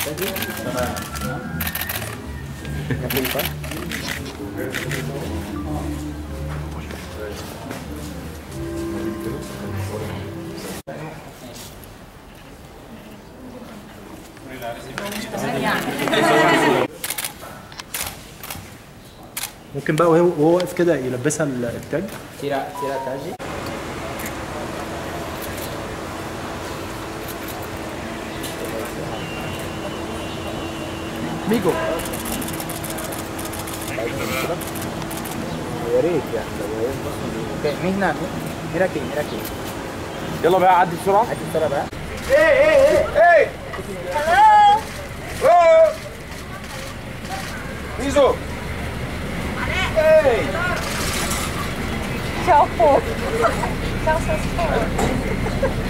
ممكن بقى وهو وهو واقف كده يلبسها ال- التاج Tira, tira tagi. ميجو يا ريت يعني لو اوكي مين هنا mira aquí mira aquí يلا بقى عدي بسرعه هات الصورة بقى ميزو Tchau, fofo. Tchau, seus fofos.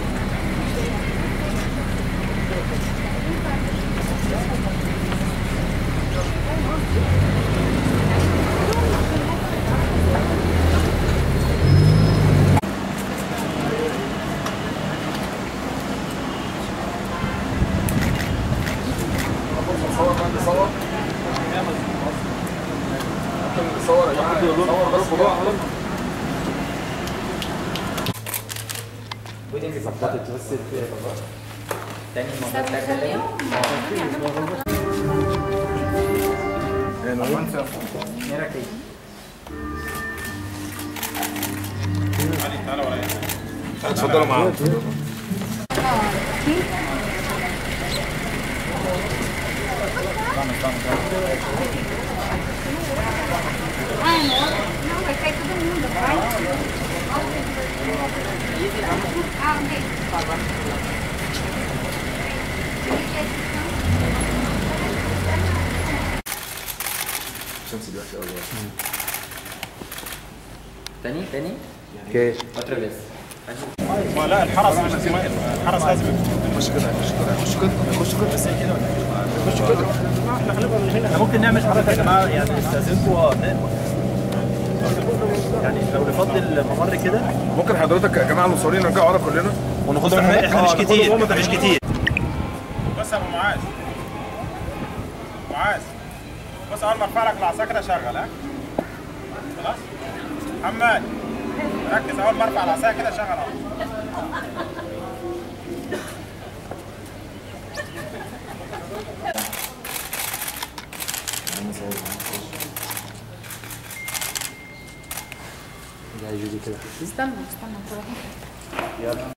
ودي ظبطت بس تاني مرة تالتة تاني mira aquí اتفضلوا معانا Ai, não. Não, vai cair todo mundo, vai. Ah, ok. تاني تاني اوكي otra vez لا الحرس مش الحرس لازم خش كده خش كده خش كده خش كده بس كده ولا خش كده احنا هنبقى من هنا احنا ممكن نعمل حركه يا جماعه يعني استاذنكم اه يعني لو نفضي الممر كده ممكن حضرتك يا جماعه المصورين نرجع ورا كلنا وناخدهم احنا, احنا مش آه، كتير ناخدهم هم مش كتير بص يا ابو معاذ معاذ بص اول ما ارفع لك العصا كده شغل ها خلاص محمد ركز اول ما ارفع العصا كده شغل اهو Estamos, estamos por aqui.